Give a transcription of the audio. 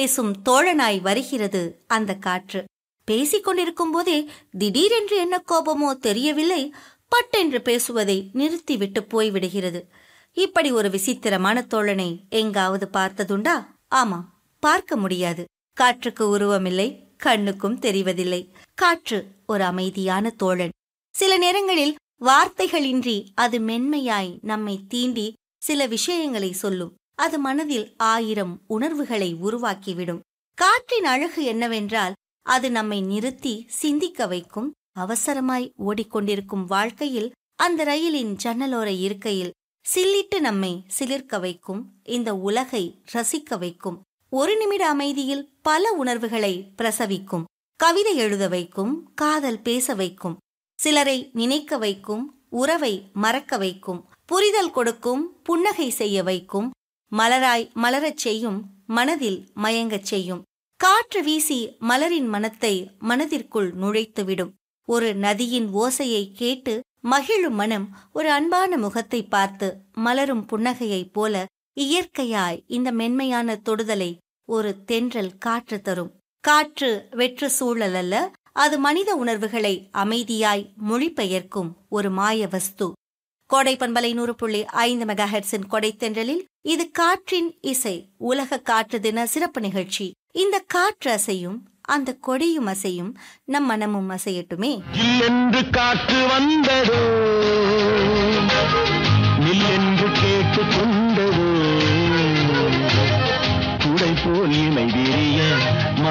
பேசும் தோழனாய் வருகிறது அந்த காற்று பேசிக் கொண்டிருக்கும் போதே திடீரென்று என்ன கோபமோ தெரியவில்லை பட்டென்று பேசுவதை நிறுத்திவிட்டு போய்விடுகிறது இப்படி ஒரு விசித்திரமான தோழனை எங்காவது பார்த்ததுண்டா ஆமாம் பார்க்க முடியாது காற்றுக்கு உருவமில்லை கண்ணுக்கும் தெரிவதில்லை காற்று ஒரு அமைதியான தோழன் சில நேரங்களில் வார்த்தைகளின்றி அது மென்மையாய் நம்மை தீண்டி சில விஷயங்களை சொல்லும் அது மனதில் ஆயிரம் உணர்வுகளை உருவாக்கிவிடும் காற்றின் அழகு என்னவென்றால் அது நம்மை நிறுத்தி சிந்திக்க வைக்கும் அவசரமாய் ஓடிக்கொண்டிருக்கும் வாழ்க்கையில் அந்த ரயிலின் ஜன்னலோர இருக்கையில் சில்லிட்டு நம்மை சிலிர்க்க வைக்கும் இந்த உலகை ரசிக்க வைக்கும் ஒரு நிமிட அமைதியில் பல உணர்வுகளை பிரசவிக்கும் கவிதை எழுத வைக்கும் காதல் பேச வைக்கும் சிலரை நினைக்க வைக்கும் உறவை மறக்க வைக்கும் புரிதல் கொடுக்கும் புன்னகை செய்ய வைக்கும் மலராய் மலரச் செய்யும் மனதில் மயங்கச் செய்யும் காற்று வீசி மலரின் மனத்தை மனதிற்குள் நுழைத்துவிடும் ஒரு நதியின் ஓசையை கேட்டு மகிழும் மனம் ஒரு அன்பான முகத்தை பார்த்து மலரும் புன்னகையைப் போல இயற்கையாய் இந்த மென்மையான தொடுதலை ஒரு தென்றல் காற்று தரும் காற்று வெற்று சூழல் அல்ல அது மனித உணர்வுகளை அமைதியாய் மொழிபெயர்க்கும் ஒரு மாய வஸ்து கோடை பண்பலை நூறு புள்ளி ஐந்து மெகாஹெட்ஸின் கொடை தென்றலில் இது காற்றின் இசை உலக காற்று தின சிறப்பு நிகழ்ச்சி இந்த காற்று அசையும் அந்த கொடியும் அசையும் நம் மனமும் அசையட்டுமே இல்லென்று காற்று வந்ததோ நில்லென்று கேட்டுக் கொண்டதோ குடை போல் இமை விரிய